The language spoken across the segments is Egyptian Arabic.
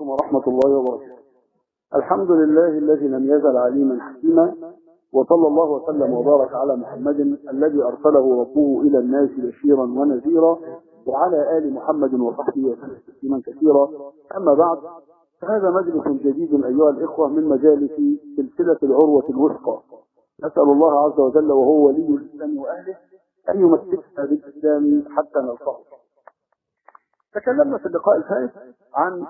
عليكم ورحمة الله وبركاته الحمد لله الذي لم يزل عليما حكيما وصلى الله وسلم وبارك على محمد الذي أرسله ربه إلى الناس بشيرا ونذيرا وعلى آل محمد وصحبه وسلم تسليما كثيرا أما بعد فهذا مجلس جديد أيها الإخوة من مجالس سلسلة العروة الوثقى نسأل الله عز وجل وهو ولي الإسلام وأهله أن يمسكنا بالإسلام حتى نلقاه تكلمنا في اللقاء الفائت عن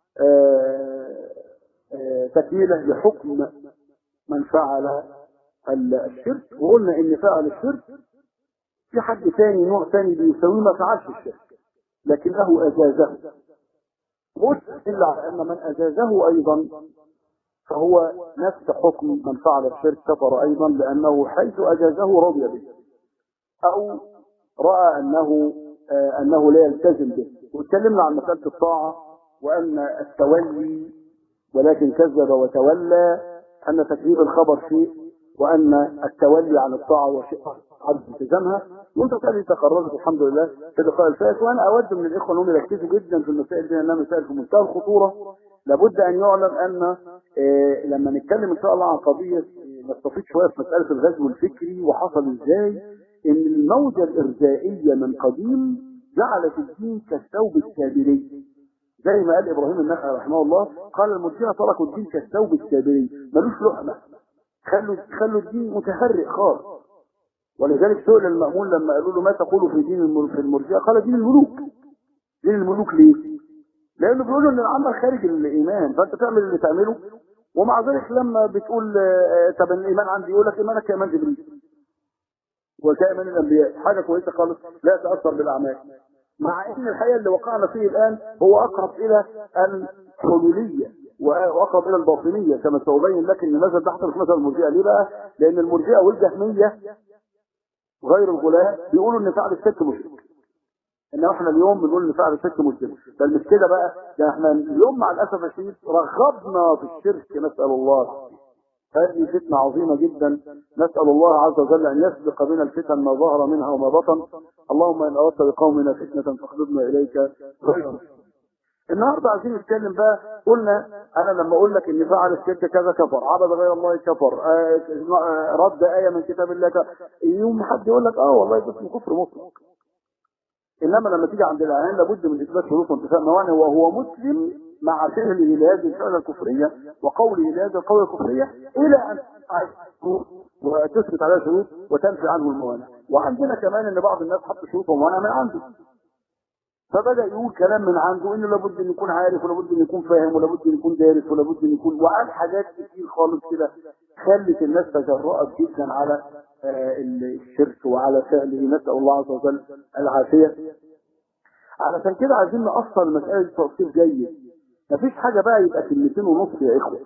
آه، آه، تكملة لحكم من فعل الشرك وقلنا ان فعل الشرك في حد ثاني نوع ثاني بيسويه ما فعلش الشرك لكنه اجازه مش الا على ان من اجازه ايضا فهو نفس حكم من فعل الشرك كفر ايضا لانه حيث اجازه رضي به او راى انه آه انه لا يلتزم به واتكلمنا عن مساله الطاعه وان التولي ولكن كذب وتولى ان تكذيب الخبر شيء وان التولي عن الطاعه هو شيء عدم التزامها وانت تالي تقررت الحمد لله في اللقاء الفائت وانا اود من الاخوه انهم يركزوا جدا في المسائل دي انها مسائل في منتهى الخطوره لابد ان يعلم ان إيه لما نتكلم ان شاء الله عن قضيه نستفيد شويه في مساله الغزو الفكري وحصل ازاي ان الموجه الارجائيه من قديم جعلت الدين كالثوب السابري زي ما قال ابراهيم النخعي رحمه الله قال المرجئه تركوا الدين كالثوب السابري ملوش لحمه خلوا خلوا الدين متهرئ خالص ولذلك سئل المأمون لما قالوا له ما تقول في دين في المرجئه قال دين الملوك دين الملوك ليه لانه بيقولوا ان العمل خارج الايمان فانت تعمل اللي تعمله ومع ذلك لما بتقول طب الايمان عندي يقول لك ايمانك كايمان جبريل وكايمان الانبياء حاجه كويسه خالص لا تاثر بالاعمال مع ان الحقيقه اللي وقعنا فيه الان هو اقرب الى الحلوليه واقرب الى الباطنيه كما سأبين لك ان المذهب ده حتى مش مذهب المرجئه ليه بقى؟ لان المرجئه والجهميه غير الغلاة بيقولوا ان فعل الشرك مشرك انما احنا اليوم بنقول ان فعل الشرك مشرك بل مش كده بقى ده احنا اليوم مع الاسف الشديد رغبنا في الشرك نسال الله هذه فتنة عظيمة جدا نسأل الله عز وجل أن يسبق بنا الفتن ما ظهر منها وما بطن اللهم إن أردت بقومنا فتنة فاخذنا إليك خيرا النهاردة عايزين نتكلم بقى قلنا أنا لما أقول لك إن فعل الشرك كذا كفر عبد غير الله كفر آه رد آية من كتاب الله كفر يوم حد يقول لك آه والله ده اسمه كفر مطلق إنما لما تيجي عند الأعيان لابد من إثبات شروط وانتفاء موانع وهو مسلم مع فعله لهذه الفعلة الكفرية وقوله لهذه القولة الكفرية إلى أن وتثبت عليها شروط وتنفي عنه الموانع وعندنا كمان ان بعض الناس حط شروط وموانع من عنده فبدا يقول كلام من عنده انه لابد ان يكون عارف ولابد ان يكون فاهم ولابد ان يكون دارس ولابد ان يكون وقال حاجات كتير خالص كده خلت الناس تجرأت جدا على الشرك وعلى فعله نسال الله عز وجل العافيه علشان كده عايزين نأصل المسألة دي تأصيل جيد مفيش حاجة بقى يبقى كلمتين ونص يا إخوة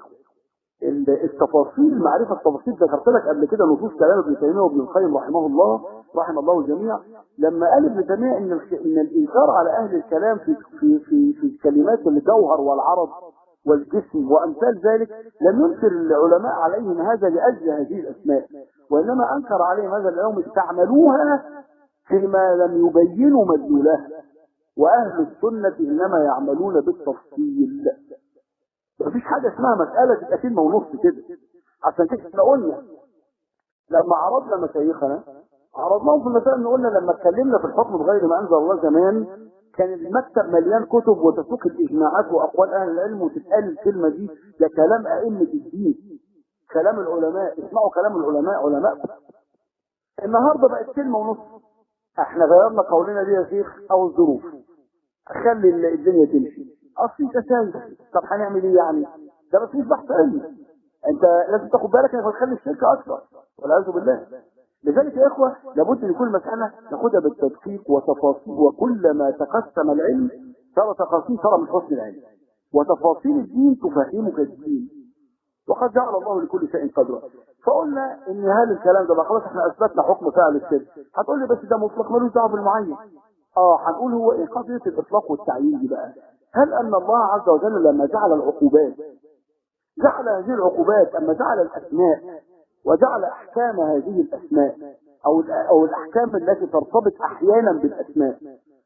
التفاصيل معرفة التفاصيل ذكرت لك قبل كده نصوص كلام ابن تيمية وابن القيم رحمه الله رحم الله الجميع لما قال ابن تيمية ان ان الانكار على اهل الكلام في في في في الكلمات الجوهر والعرض والجسم وامثال ذلك لم ينكر العلماء عليهم هذا لاجل هذه الاسماء وانما انكر عليهم هذا لانهم استعملوها فيما لم يبينوا مدلولها واهل السنه انما يعملون بالتفصيل مفيش حاجة اسمها مسألة تبقى كلمة ونص كده عشان كده احنا قلنا لما عرضنا مشايخنا عرضناهم في المسائل قلنا لما اتكلمنا في الحكم بغير ما انزل الله زمان كان المكتب مليان كتب وتسوق الاجماعات واقوال اهل العلم وتتقال الكلمه دي ده كلام ائمه الدين كلام العلماء اسمعوا كلام العلماء علماء النهارده بقت كلمه ونص احنا غيرنا قولنا دي يا شيخ او الظروف خلي الدنيا تمشي اصلي تساهل طب هنعمل ايه يعني ده بس مش بحث علمي انت لازم تاخد بالك انك هتخلي الشركه اكثر والعياذ بالله لذلك يا اخوه لابد ان كل مساله ناخدها بالتدقيق وتفاصيل وكلما تقسم العلم صار تقاسيم صار من حسن العلم وتفاصيل الدين تفهمك الدين وقد جعل الله لكل شيء قدرا فقلنا ان هذا الكلام ده بقى خلاص احنا اثبتنا حكم فعل الشرك هتقول لي بس ده مطلق ملوش دعوه بالمعين اه هنقول هو ايه قضيه الاطلاق والتعيين دي بقى هل ان الله عز وجل لما جعل العقوبات جعل هذه العقوبات اما جعل الاسماء وجعل احكام هذه الاسماء او او الاحكام التي ترتبط احيانا بالاسماء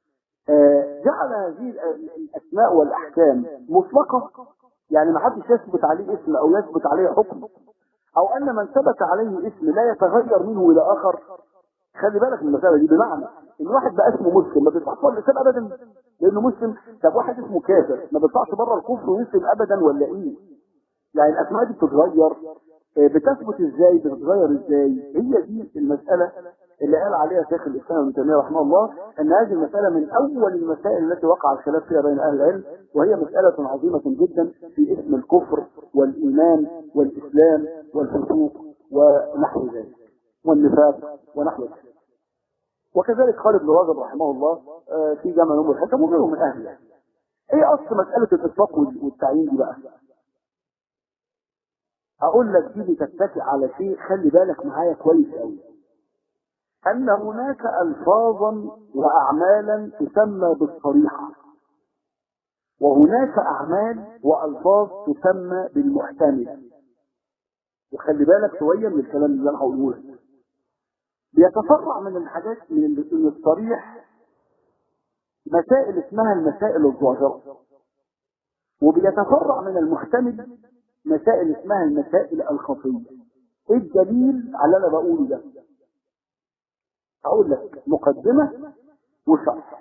آه، جعل هذه ال- الاسماء والاحكام مطلقه يعني ما حدش يثبت عليه اسم او يثبت عليه حكم او ان من ثبت عليه اسم لا يتغير منه الى اخر خلي بالك من المساله دي بمعنى ان واحد بقى اسمه مسلم ما بيطلعش بره الاسلام ابدا لانه مسلم طب واحد اسمه كافر ما بيطلعش بره الكفر ويسلم ابدا ولا ايه يعني الاسماء دي بتتغير آه، بتثبت ازاي بتتغير ازاي هي دي المساله اللي قال عليها شيخ الاسلام ابن تيميه رحمه الله ان هذه المساله من اول المسائل التي وقع الخلاف فيها بين اهل العلم وهي مساله عظيمه جدا في اسم الكفر والايمان والاسلام والفسوق ونحو ذلك والنفاق ونحو ذلك وكذلك خالد بن رجب رحمه الله آه، في جامع نوم الحكم وغيره من اهل العلم ايه اصل مساله الاطلاق وال- والتعيين دي بقى اقول لك دي بتتكئ على شيء خلي بالك معايا كويس قوي ان هناك الفاظا واعمالا تسمى بالصريحه وهناك اعمال والفاظ تسمى بالمحتمله وخلي بالك شويه من الكلام اللي انا هقوله لك بيتفرع من الحاجات من ال- من الصريح مسائل اسمها المسائل الظاهره وبيتفرع من المحتمل مسائل اسمها المسائل الخفيه ايه الدليل على اللي انا بقوله ده اقول لك مقدمه وشرح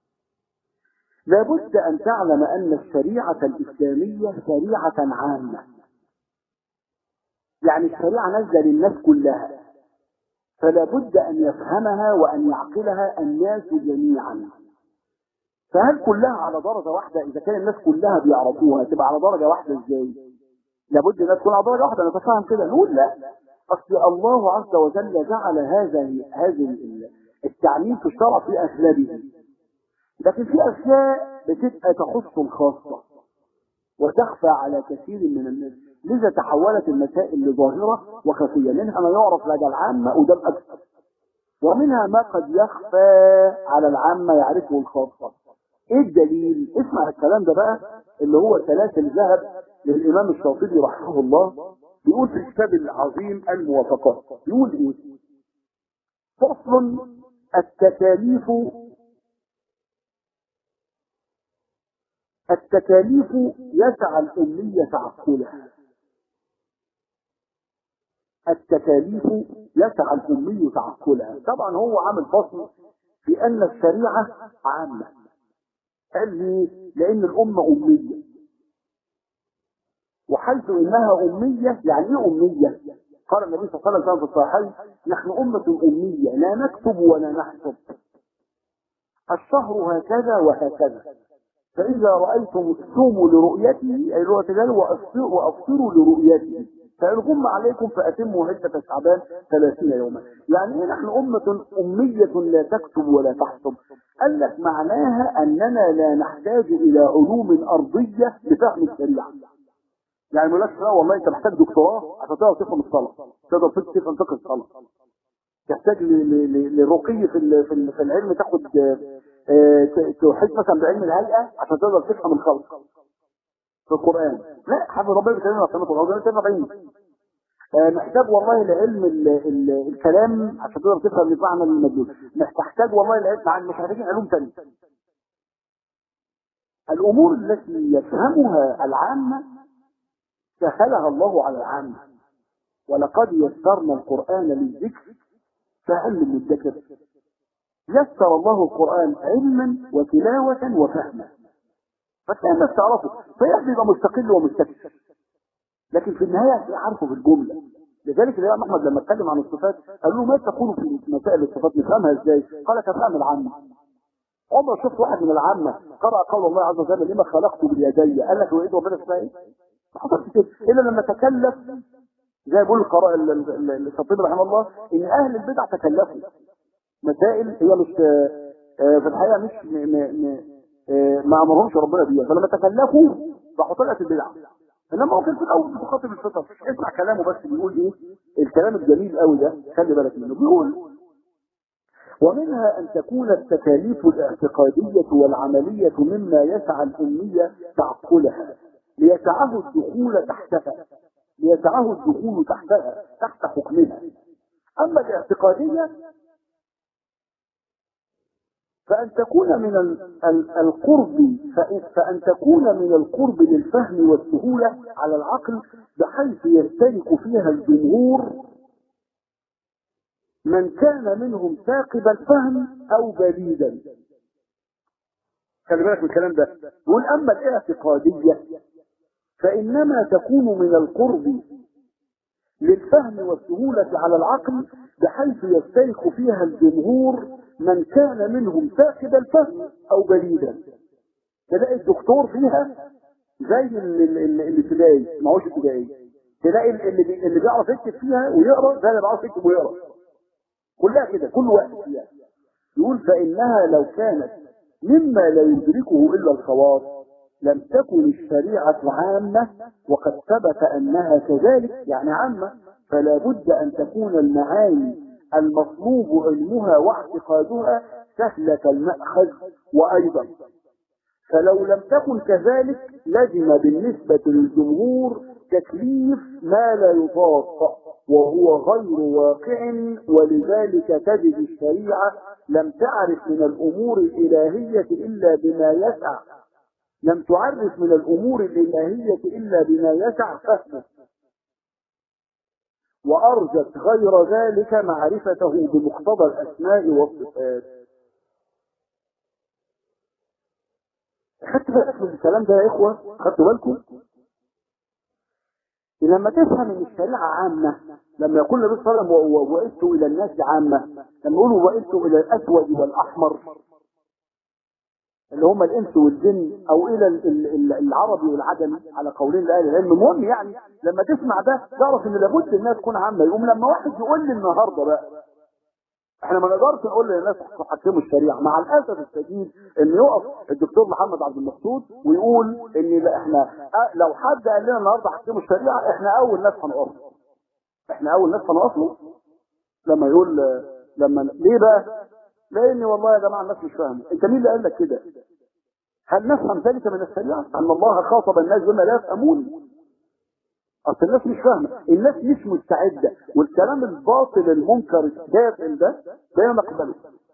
لابد ان تعلم ان الشريعه الاسلاميه شريعه عامه يعني الشريعه نازله للناس كلها فلا بد ان يفهمها وان يعقلها الناس جميعا فهل كلها على درجه واحده اذا كان الناس كلها بيعرفوها تبقى على درجه واحده ازاي لابد الناس تكون على درجه واحده نتفاهم كده نقول لا اصل الله عز وجل جعل هذا هذه ال- التعليم في الشرع في اغلبه لكن في اشياء بتبقى تخص الخاصه وتخفى على كثير من الناس لذا تحولت المسائل لظاهره وخفيه منها ما يعرف لدى العامه وده الاكثر ومنها ما قد يخفى على العامه يعرفه الخاصه ايه الدليل اسمع الكلام ده بقى اللي هو سلاسل ذهب للامام الشاطبي رحمه الله بيقول في الكتاب العظيم الموافقات يقول ايه فصل التكاليف التكاليف يسعى الأمية تعقلها التكاليف يسعى الأمي تعقلها طبعا هو عامل فصل في أن الشريعة عامة قال لي لأن الأمة أمية وحيث إنها أمية يعني إيه أمية؟ قال النبي صلى الله عليه وسلم في الصحيحين نحن أمة أمية لا نكتب ولا نحسب الشهر هكذا وهكذا فإذا رأيتم صوموا لرؤيته أي رؤية الهلال وأفطروا وأفطروا لرؤيته فإن غم عليكم فأتموا عدة شعبان ثلاثين يوما يعني إيه نحن أمة أمية لا تكتب ولا تحسب قال لك معناها أننا لا نحتاج إلى علوم أرضية لفهم الشريعة يعني ما لا والله أنت محتاج دكتوراه عشان تقدر تفهم الصلاة تقدر تفهم فقه الصلاة تحتاج ل- ل- ل- للرقي في ال- في ال- في العلم تاخد آه، ت- تحيط مثلا بعلم الهيئه عشان تقدر تفهم الخلق في القران لا حافظ ربنا بيتكلم عن القران ربنا تفهم علم آه، محتاج والله لعلم ال ال الكلام عشان تقدر تفهم المعنى المدلول محتاج والله لعلم مع مش محتاجين علوم ثانيه الامور التي يفهمها العامه سهلها الله على العامه ولقد يسرنا القران للذكر فهل من مدكر يسر الله القرآن علما وتلاوة وفهما فتلاقي الناس تعرفه فيحب يبقى مستقل ومستكثر لكن في النهاية هتلاقيه عارفه بالجملة لذلك الإمام أحمد لما اتكلم عن الصفات قال له ما تقول في مسائل الصفات نفهمها ازاي؟ قال كفهم العامة عمر شفت واحد من العامة قرأ قول الله عز وجل لما خلقت باليدي قال لك وإيد ربنا اسمها ايه؟ ما حصلش كده إلا لما تكلف زي ما بيقول القراء ال- ال- ال- الخطيب رحمه الله إن أهل البدع تكلفوا مسائل هي مش آه، آه، في الحقيقه مش م م م آه، ما امرهمش ربنا بيها فلما تكلفوا راحوا طلعت البدع انما هو كان في الاول بيخاطب الفطر اسمع كلامه بس بيقول ايه الكلام الجميل قوي ده خلي بالك منه بيقول ومنها أن تكون التكاليف الاعتقادية والعملية مما يسعى الأمية تعقلها ليسعه الدخول تحتها ليسعه الدخول تحتها تحت حكمها أما الاعتقادية فأن تكون من ال- ال- القرب فإن- فأن تكون من القرب للفهم والسهولة على العقل بحيث يشترك فيها الجمهور من كان منهم ثاقب الفهم أو بليدا خلي بالك من الكلام ده يقول أما الاعتقادية فإنما تكون من القرب للفهم والسهولة على العقل بحيث يشترك فيها الجمهور من كان منهم فاقد الفهم أو بليدا تلاقي الدكتور فيها زي ال- ال- ال- الابتدائي ما هوش ابتدائي تلاقي ال- اللي بي- اللي بيعرف يكتب فيها ويقرا زي اللي بيعرف يكتب ويقرا كلها كده كل واحد فيها يقول فإنها لو كانت مما لا يدركه إلا الخواص لم تكن الشريعة عامة وقد ثبت أنها كذلك يعني عامة فلا بد أن تكون المعاني المطلوب علمها واعتقادها سهلة المأخذ وأيضا فلو لم تكن كذلك لزم بالنسبة للجمهور تكليف ما لا يطاق وهو غير واقع ولذلك تجد الشريعة لم تعرف من الأمور الإلهية إلا بما يسع لم تعرف من الأمور الإلهية إلا بما يسع فهمه وأرجت غير ذلك معرفته بمقتضى الأسماء والصفات خدت بالك من الكلام ده يا إخوة خدتوا بالكم لما تفهم ان الشريعة عامة لما يقول النبي صلى الله عليه وسلم و- وبعثت الى الناس عامة لما يقولوا بعثت الى الاسود والاحمر اللي هم الانس والجن او الى ال- ال- ال- العربي والعجمي على قولين لاهل العلم المهم يعني لما تسمع ده تعرف ان لابد الناس تكون عامة يقوم لما واحد يقول لي النهارده بقى احنا ما نقدرش نقول للناس حكموا الشريعه مع الاسف الشديد ان يقف الدكتور محمد عبد المقصود ويقول ان لا احنا اه لو حد قال لنا النهارده حكموا الشريعه احنا اول ناس هنقف له. احنا اول ناس هنقف له لما يقول اه، لما ليه بقى؟ لان والله يا جماعه الناس مش فاهمه انت مين اللي قال لك كده؟ هل نفهم ذلك من الشريعه؟ ان الله خاطب الناس بما لا يفهمون اصل الناس مش فاهمه الناس مش مستعده والكلام الباطل المنكر الداخل ده لا نقبله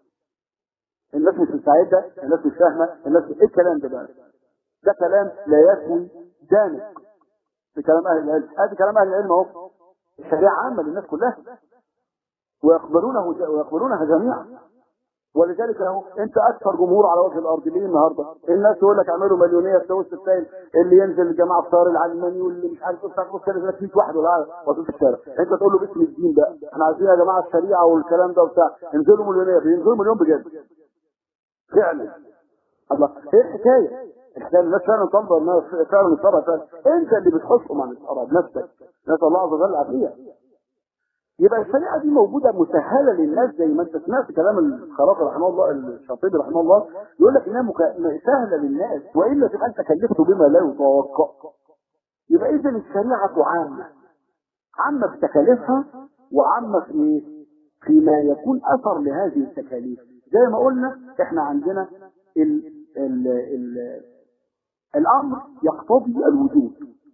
الناس مش مستعده الناس مش فاهمه الناس ايه الكلام ده بقى ده كلام لا يسوي دانق في كلام اهل العلم هذا كلام اهل العلم اهو الشريعه عامه للناس كلها ويقبلونه ويقبلونها جميعا ولذلك اهو انت اكثر جمهور على وجه الارض ليه النهارده الناس تقول لك اعملوا مليونيه في توسط السائل اللي ينزل الجماعه افطار العلماني واللي مش عارف ايه بص كده زي 100 واحد ولا وسط في الشارع انت تقول له باسم الدين بقى احنا عايزين يا جماعه الشريعه والكلام ده وبتاع انزلوا مليونيه بينزلوا مليون بجد فعلا الله ايه الحكايه؟ الحكايه الناس فعلا تنظر الناس فعلا الصبر فعلا انت اللي بتحطهم عن الصبر بنفسك نسال الله عز وجل العافيه يبقى الشريعه دي موجوده مسهله للناس زي ما انت سمعت كلام الخرافي رحمه الله الشاطبي رحمه الله يقول لك انها مك- سهله للناس والا تبقى انت كلفته بما لا يتوقع يبقى اذا الشريعه عامه عامه في تكاليفها وعامه في ايه؟ فيما يكون اثر لهذه التكاليف زي ما قلنا احنا عندنا ال ال ال الامر يقتضي الوجوب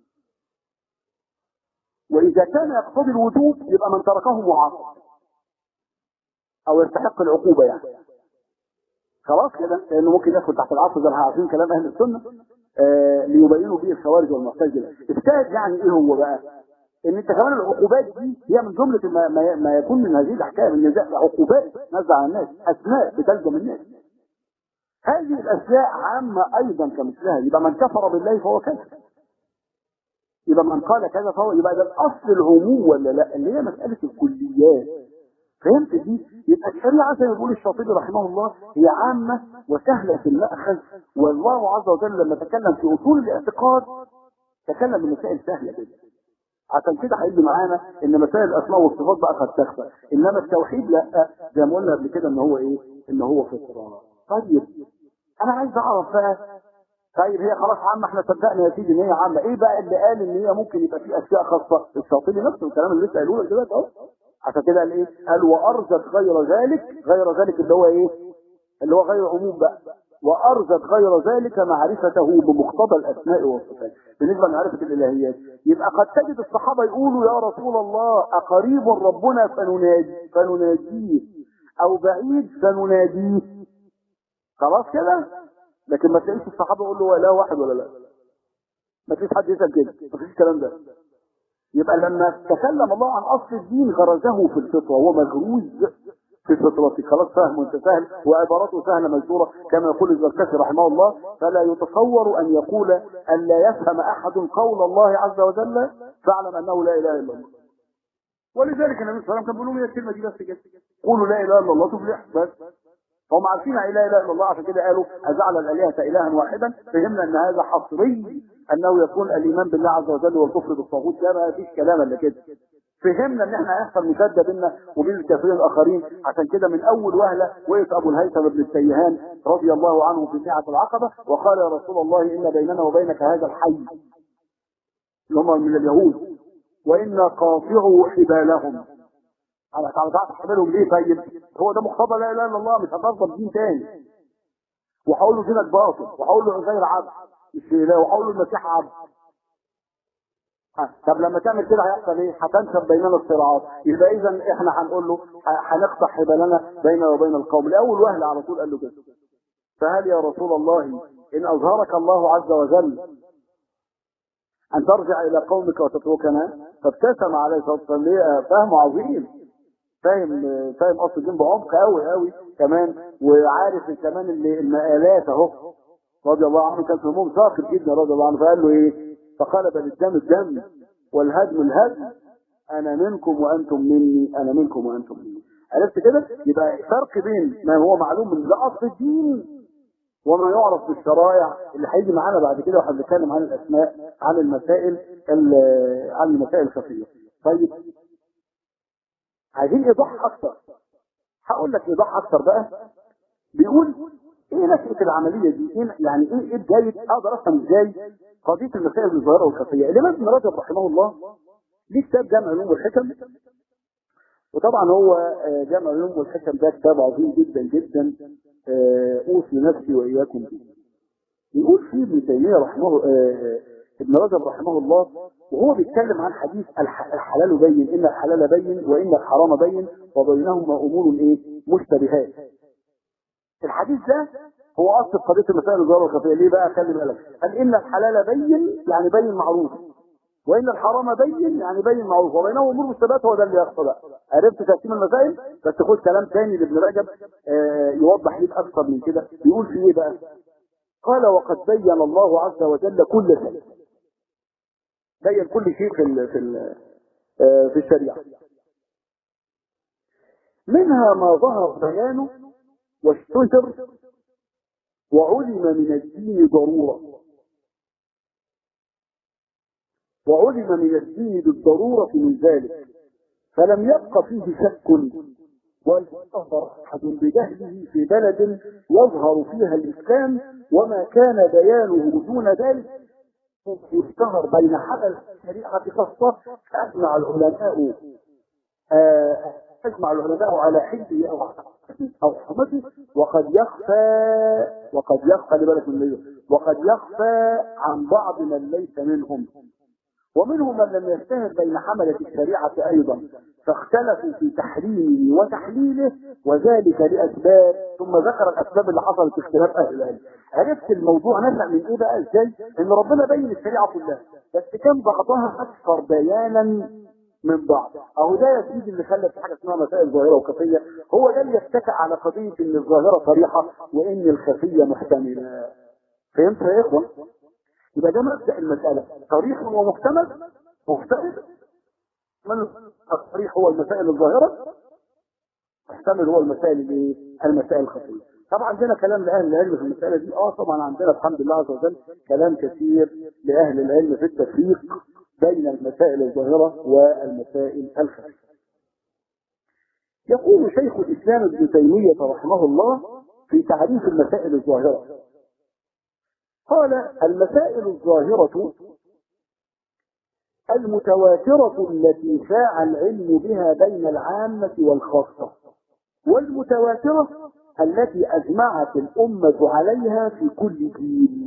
واذا كان يقتضي الوجوب يبقى من تركه معاصر او يستحق العقوبه يعني خلاص كده لانه ممكن يدخل تحت العصر زي ما احنا عارفين كلام اهل السنه آه ليبينوا به الخوارج والمعتزله الشاهد يعني ايه هو بقى ان انت كمان العقوبات دي هي من جمله ما, ما, ما يكون من هذه الاحكام ان ده عقوبات نزع على الناس اسماء بتلزم الناس هذه الاشياء عامه ايضا كمثلها يبقى من كفر بالله فهو كافر يبقى من قال كذا فهو يبقى ده الاصل العموم ولا لا اللي هي مساله الكليات فهمت دي يبقى الشريعه زي ما بيقول الشاطبي رحمه الله هي عامه وسهله في الماخذ والله عز وجل لما تكلم في اصول الاعتقاد تكلم بمسائل سهله جدا عشان كده هيجي معانا ان مسائل الاسماء والصفات بقى قد تخفى انما التوحيد لا زي ما قلنا قبل كده ان هو ايه ان هو فطره طيب انا عايز اعرف بقى طيب هي خلاص عامه احنا صدقنا يا سيدي ان هي عامه ايه بقى اللي قال ان هي ممكن يبقى في اشياء خاصه الشاطبي نفسه الكلام اللي لسه قالوه لك دلوقتي اهو عشان كده قال ايه قال وارزت غير ذلك غير ذلك اللي هو ايه اللي هو غير عموم بقى وارزت غير ذلك معرفته بمقتضى الاسماء والصفات بالنسبه لمعرفه الالهيات يبقى قد تجد الصحابه يقولوا يا رسول الله اقريب ربنا فننادي فنناديه او بعيد فنناديه خلاص كده لكن ما تلاقيش الصحابه يقول له هو اله واحد ولا لا ما فيش حد يسال كده ما فيش الكلام ده يبقى لما تكلم الله عن اصل الدين غرزه في الفطره هو مغروز في فطرتك خلاص فاهم وانت سهل وعبارته سهله ميسوره كما يقول الزركشي رحمه الله فلا يتصور ان يقول ان لا يفهم احد قول الله عز وجل فاعلم انه لا اله الا الله ولذلك النبي صلى الله عليه وسلم كان بيقول لهم هي الكلمه دي بس كده قولوا لا اله الا الله تفلح بس هم عارفين لا اله الا الله عشان كده قالوا اجعل الالهه الها واحدا فهمنا ان هذا حصري انه يكون الايمان بالله عز وجل والكفر بالطاغوت ده ما فيش كلام الا كده فهمنا ان احنا هيحصل مشاده بيننا وبين الكافرين الاخرين عشان كده من اول وهله وقف ابو الهيثم بن السيهان رضي الله عنه في ساعه العقبه وقال يا رسول الله ان بيننا وبينك هذا الحي اللي هم من اليهود وانا قاطعوا حبالهم انا هتعرف حبالهم ليه طيب هو ده مقتضى لا اله الا الله مش هتفضل دين تاني وهقول له دينك باطل وهقول له عزير عبد مش اله وهقول له المسيح عبد طب لما تعمل كده هيحصل ايه؟ هتنشب بيننا الصراعات، يبقى اذا احنا هنقول له هنقطع حبالنا بيننا وبين القوم، لاول وهله على طول قال له كده. فهل يا رسول الله ان اظهرك الله عز وجل ان ترجع الى قومك وتتركنا؟ فابتسم عليه الصلاه والسلام ليه؟ فهم عظيم. فاهم فاهم اصل الدين بعمق قوي قوي كمان وعارف كمان اللي المقالات اهو رضي الله عنه كان في هموم ثاقب جدا رضي الله عنه فقال له ايه؟ فقال بل الدم الدم والهدم الهدم انا منكم وانتم مني انا منكم وانتم مني عرفت كده يبقى فرق بين ما هو معلوم من ده اصل الدين وما يعرف بالشرائع اللي هيجي معانا بعد كده واحنا بنتكلم عن الاسماء عن المسائل عن المسائل الخفيه طيب عايزين ايضاح اكتر هقول لك ايضاح اكتر بقى بيقول ايه نشأة العملية دي؟ إيه يعني ايه ايه بداية اقدر افهم ازاي قضية المسائل الظاهرة والخفية؟ الامام ابن رجب رحمه الله ليه كتاب جامع العلوم والحكم وطبعا هو جامع العلوم والحكم ده كتاب عظيم جدا جدا اوصي نفسي واياكم به. يقول فيه ابن تيمية رحمه ابن رجب رحمه الله وهو بيتكلم عن حديث الحلال بين ان الحلال بين وان الحرام بين وبينهما امور ايه؟ مشتبهات. الحديث ده هو اصل قضيه المسائل الظاهره والخفيه ليه بقى خلي بالك قال ان الحلال بين يعني بين معروف وان الحرام بين يعني بين معروف وبينهم امور مشتبهات هو ده اللي يخطى بقى عرفت تقسيم المسائل بس خد كلام تاني لابن رجب آه يوضح ليك اكثر من كده بيقول في ايه بقى قال وقد بين الله عز وجل كل شيء بين كل شيء في ال في ال آه في الشريعه منها ما ظهر بيانه واشتهر وعلم من الدين ضرورة وعلم من الدين بالضرورة من ذلك فلم يبق فيه شك ولا يظهر أحد بجهله في بلد يظهر فيها الإسلام وما كان بيانه دون ذلك يشتهر بين حمل الشريعة خاصة أجمع العلماء آه أجمع العلماء على حده أو أو حرمته وقد يخفى وقد يخفى خلي بالك من وقد يخفى عن بعض من ليس منهم ومنهم من لم يجتهد بين حملة الشريعة أيضا فاختلفوا في تحريمه وتحليله وذلك لأسباب ثم ذكر الأسباب اللي حصلت في اختلاف أهل العلم عرفت الموضوع نشأ من إيه بقى إزاي؟ إن ربنا بين الشريعة كلها بس كان بعضها أكثر بيانا من بعض اهو ده يا سيدي اللي خلى في حاجه اسمها مسائل ظاهره وخفيه هو ده اللي يتكئ على قضيه ان الظاهره صريحه وان الخفيه محتمله فهمت يا اخوه يبقى ده مبدا المساله صريح ومحتمل محتمل من الصريح هو المسائل الظاهره محتمل هو المسائل الايه المسائل الخفيه طبعا عندنا كلام لاهل العلم في المساله دي اه طبعا عندنا الحمد لله عز وجل كلام كثير لاهل العلم في التفريق بين المسائل الظاهرة والمسائل الخفية. يقول شيخ الإسلام ابن تيمية رحمه الله في تعريف المسائل الظاهرة قال المسائل الظاهرة المتواترة التي شاع العلم بها بين العامة والخاصة والمتواترة التي أجمعت الأمة عليها في كل جيل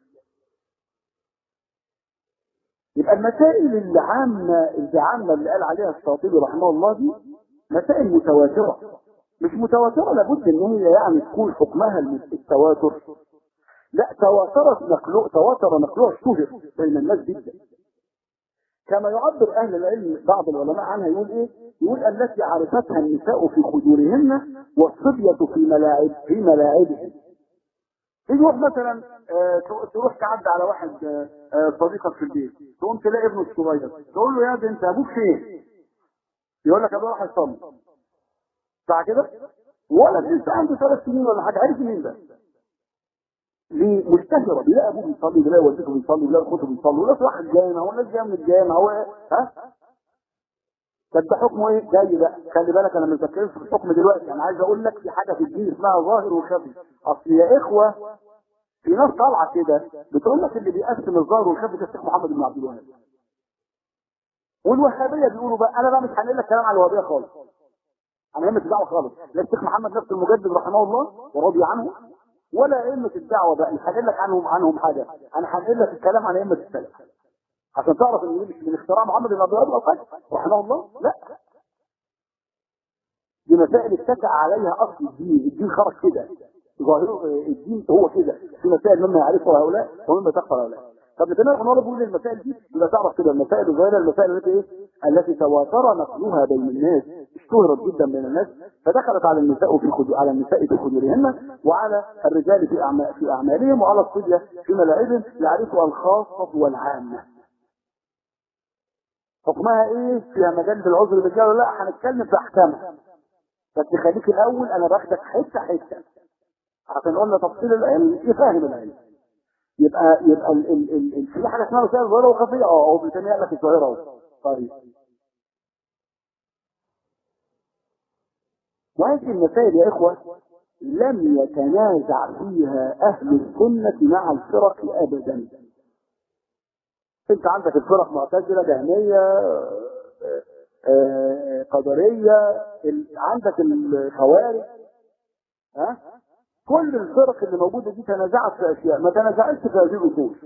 يبقى المسائل العامة العامة اللي قال عليها الشاطبي رحمه الله دي مسائل متواترة مش متواترة لابد ان هي يعني تكون حكمها التواتر لا تواترت نقله تواتر نقلها اشتهر بين الناس جدا كما يعبر اهل العلم بعض العلماء عنها يقول ايه يقول التي عرفتها النساء في خدورهن والصبية في ملاعب في ملاعبهم يروح مثلا آه تروح تعدي على واحد آه صديقك في البيت تقوم تلاقي ابنه الصغير تقول له يا ده انت ابوك فين يقول لك ابويا راح يصلي صح كده ولد لسه عنده ثلاث سنين ولا حاجه عارف مين ده ليه مشتهره بيلاقي ابوه بيصلي بيلاقي والدته بيصلي بيلاقي اخوته بيصلي وناس واحد جامع وناس جايه من الجامع هو ها طب ده حكمه ايه؟ جاي بقى خلي بالك انا ما بتكلمش في الحكم دلوقتي انا عايز اقول لك في حاجه في الدين اسمها ظاهر وخفي اصل يا اخوه في ناس طالعه كده بتقول لك اللي بيقسم الظاهر والخفي ده الشيخ محمد بن عبد الوهاب والوهابيه بيقولوا بقى انا بقى مش هنقول لك كلام على الوهابيه خالص انا همة الدعوه خالص لا الشيخ محمد نفس المجدد رحمه الله ورضي عنه ولا ائمه الدعوه بقى مش هنقول لك عنهم عنهم حاجه انا هنقول لك الكلام عن ائمه السلف عشان تعرف ان مش من اختراع محمد بن عبد الوهاب رحمه الله لا دي مسائل اتكى عليها اصل الدين الدين خرج كده ظاهر الدين هو كده في مسائل مما يعرفها هؤلاء ومما تخفى هؤلاء طب لكن انا بقول بقول المسائل دي يبقى تعرف كده المسائل الظاهره المسائل التي ايه التي تواتر نقلها بين الناس اشتهرت جدا بين الناس فدخلت على النساء في خدو... على النساء في خدورهن وعلى الرجال في أعمال في اعمالهم وعلى الصبيه في ملاعبهم يعرفها الخاصه والعامه حكمها ايه فيها مجال العذر بالرجال لا هنتكلم في احكامها بس خليك الاول انا باخدك حته حته عشان قلنا تفصيل العلم يفهم العلم يبقى يبقى ال ال ال ال في حاجه اسمها مسائل ظاهره وخفيه اه هو بيسميها لك الظاهره اهو طيب وهذه المسائل يا اخوه لم يتنازع فيها اهل السنه مع الفرق ابدا انت عندك الفرق معتزله جهميه قدريه عندك الخوارج ها كل الفرق اللي موجوده دي تنازعت في اشياء ما تنازعتش في هذه الاصول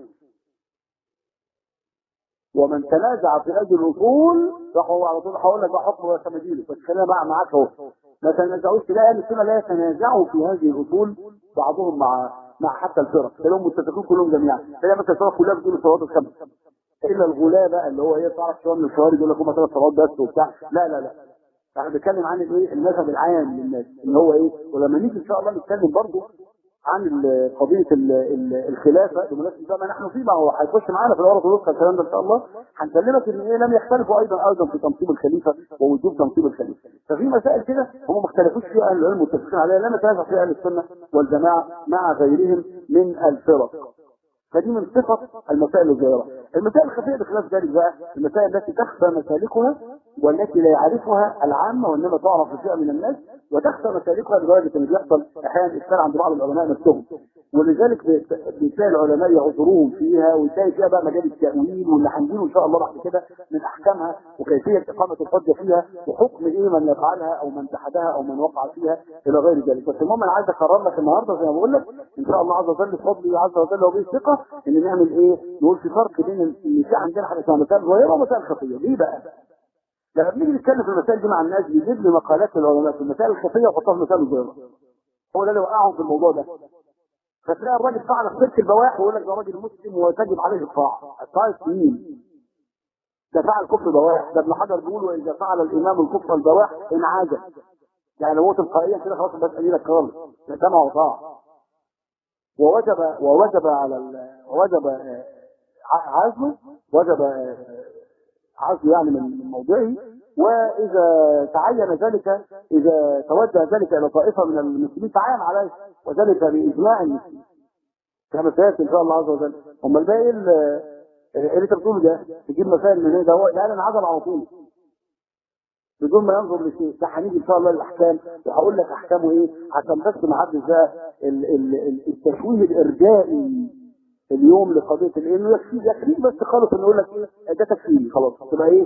ومن تنازع في هذه الاصول راح هو على طول هقول لك بقى حكم سماجيله بس خلينا بقى معاك اهو ما تنازعوش تلاقي اهل السنه لا يتنازعوا في هذه الاصول بعضهم مع مع حتى الفرق تلاقيهم متفقين كلهم جميعا تلاقي مثلا الفرق كلها بتقول الصلوات الخمس الا الغلاة بقى اللي هو ايه تعرف شويه من الخوارج يقول لك هم ثلاث صلوات بس وبتاع لا لا لا احنا بنتكلم عن الايه المذهب العام للناس اللي هو ايه ولما نيجي ان شاء الله نتكلم برضه عن قضيه الخلافه بمناسبه بقى ما نحن فيه ما هو هيخش معانا في الورقه الوسطى الكلام ده ان شاء الله هنكلمك ان ايه لم يختلفوا ايضا ايضا في تنصيب الخليفه ووجوب تنصيب الخليفه ففي مسائل كده هم ما اختلفوش فيها اهل العلم متفقين عليها لا نتنازع فيها اهل السنه والجماعه مع غيرهم من الفرق فدي من صفة المسائل الظاهرة المسائل الخفية بخلاف ذلك بقى المسائل التي تخفى مسالكها والتي لا يعرفها العامة وإنما تعرف بشيء من الناس وتخفى مسالكها لدرجة إن بيحصل أحيانا إشكال عند بعض العلماء نفسهم ولذلك بتلاقي العلماء يعذروهم فيها وتلاقي فيها بقى مجال التأويل واللي هنجيله إن شاء الله بعد كده من أحكامها وكيفية إقامة الحجة فيها وحكم إيه من يفعلها أو من جحدها أو من وقع فيها إلى غير ذلك بس المهم أنا عايز أكرر لك النهارده زي ما بقول لك إن شاء الله عز وجل بفضله عز وجل وبه الثقة ان نعمل ايه نقول في فرق بين ان في عندنا حاجه اسمها مسائل ظاهره ومسائل خفيه ليه بقى لما بنيجي نتكلم في المسائل دي مع الناس بيجيب لي مقالات العلماء في المسائل الخفيه ويحطها في المسائل الظاهره هو ده اللي وقعهم في الموضوع ده فتلاقي الراجل فعل في ترك البواح ويقول لك ده راجل مسلم وتجب عليه الطاعه الطاعه مين ده فعل كفر بواح ده ابن حجر بيقول واذا فعل الامام الكفر البواح انعاد يعني لو هو تلقائيا كده خلاص بس قليلك خالص ده سمع وطاعه ووجب ووجب على ووجب عزله وجب عزله يعني من موضعه واذا تعين ذلك اذا توجه ذلك الى طائفه من المسلمين تعين عليه وذلك باجماع المسلمين كما سياتي ان شاء الله عز وجل هم الباقي ايه اللي انت بتقوله ده تجيب مسائل من ايه ده هو يعني انعزل على طول بدون ما ينظر لشيء ده هنيجي ان شاء الله للاحكام وهقول لك احكامه ايه عشان بس ما حدش ده التشويه الارجائي اليوم لقضيه لانه يكفي يكفي بس خالص انه يقول لك ايه ده تكفيري خلاص تبقى ايه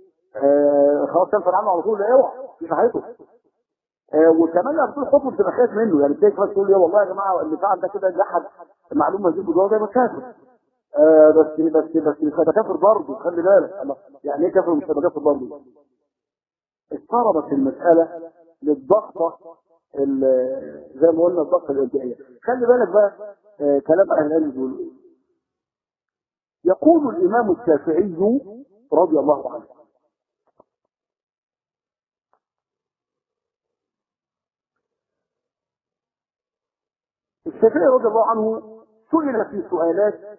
آه خلاص تنفر عنه على طول لا اوعى في صحته آه وكمان لما بتقول حكم بتبقى خايف منه يعني بتيجي بس تقول يا والله يا جماعه اللي فعل ده كده جحد معلومه دي جوه ده كافر آه بس بس بس مش هيبقى كافر برضه خلي بالك يعني ايه كافر مش هيبقى كافر برضه اضطربت المسألة للضغطة ال- زي ما قلنا الضغطة الإبداعية خلي بالك بقى آه، كلام أهل العلم بيقولوا إيه. يقول الإمام الشافعي رضي الله عنه الشافعي رضي الله عنه سئل في سؤالات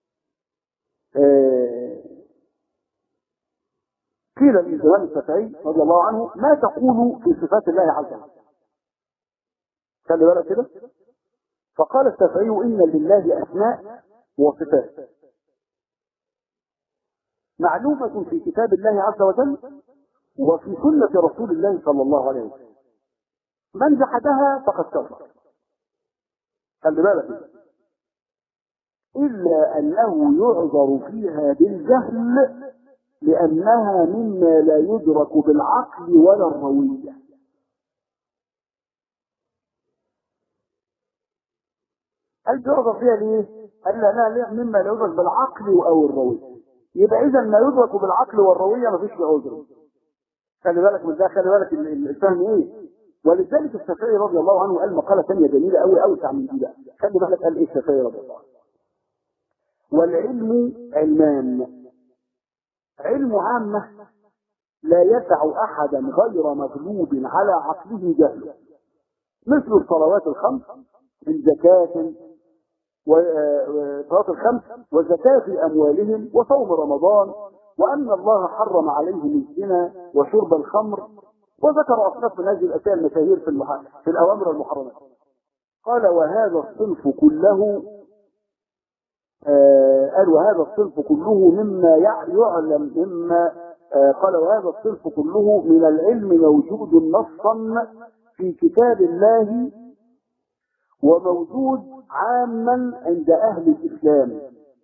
آه، قيل للإمام الشافعي رضي الله عنه ما تقول في صفات الله عز وجل خلي بالك كده فقال الشافعي إن لله أسماء وصفات معلومة في كتاب الله عز وجل وفي سنة رسول الله صلى الله عليه وسلم من جحدها فقد كفر خلي بالك إلا أنه يعذر فيها بالجهل لأنها مما لا يدرك بالعقل ولا الروية قال يعذر فيها ليه؟ قال لا لا لا مما لا يدرك بالعقل أو الروية يبقى إذا ما يدرك بالعقل والروية مفيش فيه عذر خلي بالك من ده خلي بالك ال- ال- الفهم ايه ولذلك الشافعي رضي الله عنه قال مقاله ثانيه جميله قوي اوسع من دي بقى خلي بالك قال ايه الشافعي رضي الله عنه والعلم علمان علم عامه لا يسع احدا غير مغلوب على عقله جهله مثل الصلوات الخمس من زكاه وصلاة الخمس والزكاة في أموالهم وصوم رمضان وأن الله حرم عليهم الزنا وشرب الخمر وذكر أصناف من هذه الأشياء المشاهير في, المح... في الأوامر المحرمة قال وهذا الصنف كله آه قال وهذا الصنف كله مما يع- يعلم مما آه قال وهذا الصنف كله من العلم موجود نصا في كتاب الله وموجود عاما عند أهل الإسلام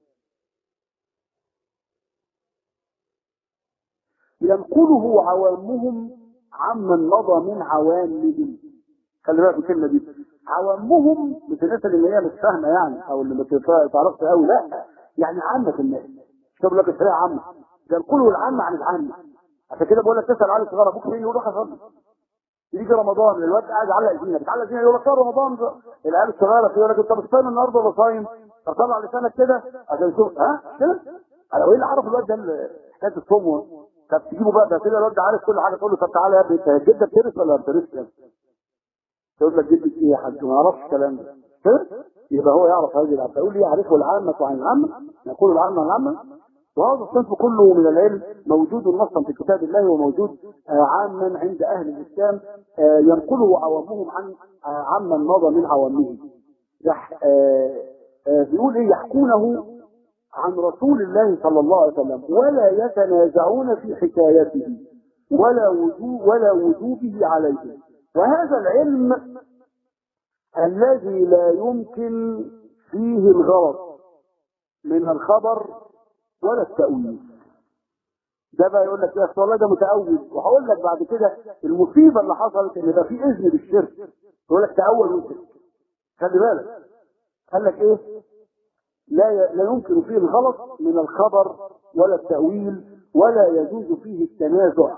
ينقله عوامهم عمن مضى من عوامهم خلي بالك من الكلمة دي عوامهم مش الناس اللي هي مش فاهمة يعني أو اللي ما تفا- تعرفش قوي لا يعني عامة الناس مش بقول لك الشريعة عامة ينقله العامة عن العامة عشان كده بقول لك تسأل على الصغار أبوك فين يقول روح أصلي يجي رمضان الواد قاعد علق زينه بتعلق زينه يقول لك "طب رمضان ده العيال الصغيره كده يقول لك انت مش صايم النهارده ولا صايم فطلع لسانك كده عشان يشوف ها كده انا ايه اللي عرف الواد ده ال- حكايه الصوم و- طب تجيبه بقى ده كده الواد ده عارف كل حاجه تقول له طب تعالى يا ابني انت جدك ترث ولا ما بترثش يا ابني؟ يقول لك جدك ايه يا حاج ما يعرفش الكلام ده كده يبقى هو يعرف هذه العامه يقول لي يعرفه العامه عن العامه يقول العامه عن العامه وهذا الصنف كله من العلم موجود نصا في كتاب الله وموجود آه، عاما عند اهل الاسلام آه، ينقله عوامهم عن آه، عمن مضى من عوامهم يح- آه، آه، بيقول ايه يحكونه عن رسول الله صلى الله عليه وسلم ولا يتنازعون في حكايته ولا وجوب ولا وجوبه عليه وهذا العلم الذي لا يمكن فيه الغلط من الخبر ولا التأويل ده بقى يقول لك يا أخي والله ده متأول وهقول لك بعد كده المصيبة اللي حصلت ان يبقى في إذن بالشرك يقول لك تأول وشرك خلي بالك قال لك ايه لا ي... لا يمكن فيه الغلط من الخبر ولا التأويل ولا يجوز فيه التنازع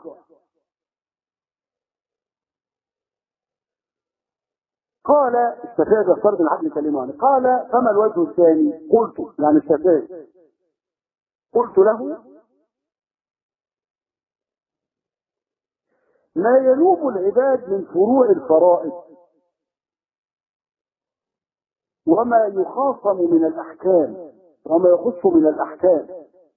قال الشافعي ده فرد العدل كلمه عنه قال فما الوجه الثاني قلت يعني الشافعي قلت له ما ينوب العباد من فروع الفرائض وما يخاصم من الأحكام وما يخص من الأحكام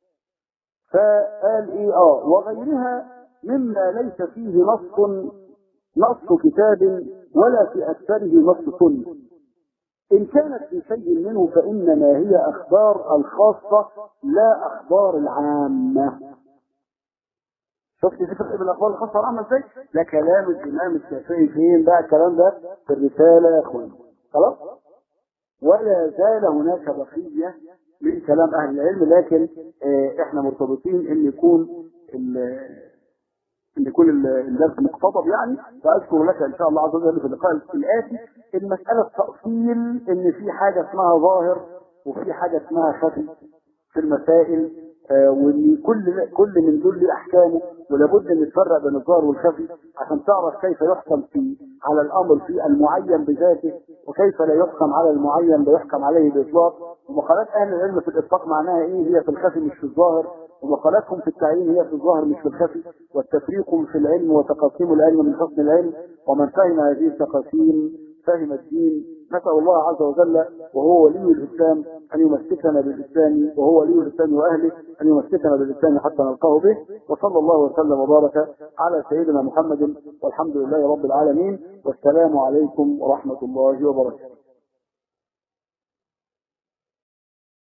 فقال إيه آه وغيرها مما ليس فيه نص نص كتاب ولا في أكثره نص سنة إن كانت في شيء منه فإنما هي أخبار الخاصة لا أخبار العامة شفت في فرق بين الأخبار الخاصة والعامة إزاي؟ ده كلام الإمام الشافعي فين بقى الكلام ده في الرسالة يا إخوان خلاص؟ ولا زال هناك بقية من كلام أهل العلم لكن آه، إحنا مرتبطين إن يكون ال- ان يكون ال- الدرس مقتضب يعني فاذكر لك ان شاء الله عز وجل في اللقاء الاتي المساله تاصيل ان في حاجه اسمها ظاهر وفي حاجه اسمها خفي في المسائل آه، وان كل كل من دول له احكامه ولابد ان نتفرق بين الظاهر والخفي عشان تعرف كيف يحكم في على الامر في المعين بذاته وكيف لا يحكم على المعين لا يحكم عليه باطلاق ومقالات اهل العلم في الاطلاق معناها ايه هي في الخفي مش في الظاهر ومقالاتهم في التعيين هي في الظاهر مش في الخفي والتفريق في العلم وتقاسيم العلم من حسن العلم ومن فهم هذه التقاسيم فهم الدين نسأل الله عز وجل وهو ولي الإسلام أن يمسكنا بالإسلام وهو ولي الإسلام وأهله أن يمسكنا بالإسلام حتى نلقاه به وصلى الله وسلم وبارك على سيدنا محمد والحمد لله رب العالمين والسلام عليكم ورحمة الله وبركاته